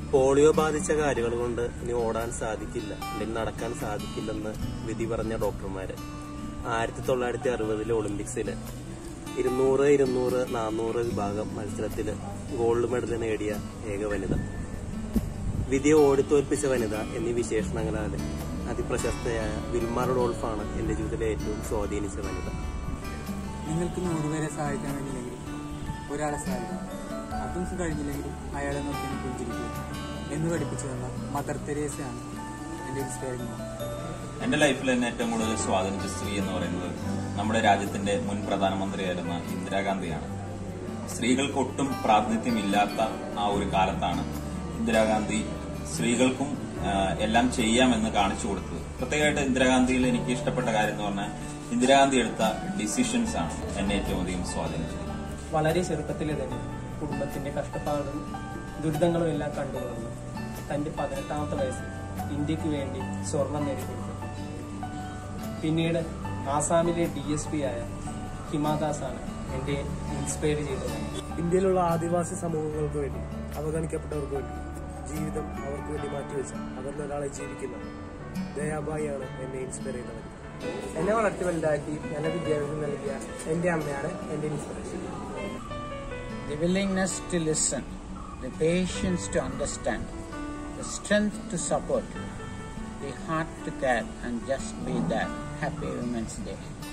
Polio ബാധിച്ച കാര്യങ്ങൾ കൊണ്ട് ഇനി ഓടാൻ സാധിക്കില്ല അല്ലെങ്കിൽ നടക്കാൻ സാധിക്കില്ലെന്ന് വിധി പറഞ്ഞ ഡോക്ടർമാര് ആയിരത്തി തൊള്ളായിരത്തി അറുപതിലെ ഒളിമ്പിക്സില് ഇരുന്നൂറ് ഇരുന്നൂറ് നാനൂറ് വിഭാഗം മത്സരത്തിൽ ഗോൾഡ് മെഡൽ നേടിയ ഏക വനിത വിധിയെ ഓടിത്തോൽപ്പിച്ച വനിത എന്നീ വിശേഷണങ്ങളാൽ അതിപ്രശസ്തയായ വിൽമ റോൾഫാണ് എന്റെ ജീവിതത്തിലെ ഏറ്റവും സ്വാധീനിച്ച വനിത നിങ്ങൾക്ക് നൂറുപേരെ സഹായിക്കാൻ കഴിഞ്ഞില്ലെങ്കിലും ഒരാളെ സഹായിക്കാം അതും കഴിഞ്ഞില്ലെങ്കിലും അയാളെ നോക്കി എനിക്ക് പുഞ്ചിരിക്കുക എന്ന് പഠിപ്പിച്ചു തന്ന മദർ തെരേസയാണ് എൻ്റെ ഇൻസ്പയറിംഗ് എന്റെ ലൈഫിൽ എന്നെ ഏറ്റവും കൂടുതൽ സ്വാധീനിച്ച സ്ത്രീ എന്ന് പറയുന്നത് നമ്മുടെ രാജ്യത്തിന്റെ മുൻ പ്രധാനമന്ത്രിയായിരുന്ന ഇന്ദിരാഗാന്ധിയാണ് സ്ത്രീകൾക്ക് ഒട്ടും പ്രാതിനിധ്യമില്ലാത്ത ആ ഒരു കാലത്താണ് ഇന്ദിരാഗാന്ധി സ്ത്രീകൾക്കും ആ, എല്ലാം ചെയ്യാമെന്ന് കാണിച്ചു കൊടുത്തത് പ്രത്യേകമായിട്ട് ഇന്ദിരാഗാന്ധിയിൽ എനിക്ക് ഇഷ്ടപ്പെട്ട കാര്യം എന്ന് പറഞ്ഞാൽ ഇന്ദിരാഗാന്ധി എടുത്ത ഡിസിഷൻസ് ആണ് എന്നെ ഏറ്റവും അധികം സ്വാധീനിച്ചത് വളരെ ചെറുപ്പത്തിലെ തന്നെ കുടുംബത്തിന്റെ കഷ്ടപ്പാടും ദുരിതങ്ങളും എല്ലാം കണ്ടു വളർന്നു തന്റെ പതിനെട്ടാമത്തെ വയസ്സിൽ ഇന്ത്യക്ക് വേണ്ടി സ്വർണം നേടിക്കൊടുത്തു പിന്നീട് ആസാമിലെ ഡി എസ് പി ആയ ഹിമാദാസ് ആണ് എന്റെ ഇൻസ്പയർ ചെയ്തത് ഇന്ത്യയിലുള്ള ആദിവാസി സമൂഹങ്ങൾക്ക് വേണ്ടി അവഗണിക്കപ്പെട്ടവർക്ക് വേണ്ടി ജീവിതം അവർക്ക് വേണ്ടി മാറ്റിവെച്ച അവരിൽ ഒരാളെ ജീവിക്കുന്ന ദയാബായിയാണ് എന്നെ ഇൻസ്പയർ ചെയ്തത് എന്നെ വളർത്തി വലുതാക്കി നല്ല വിദ്യാഭ്യാസം നൽകിയ എന്റെ അമ്മയാണ് എന്റെ inspiration the willingness to listen, the patience to understand, the strength to support, the heart to care, and just be there. Happy Women's Day.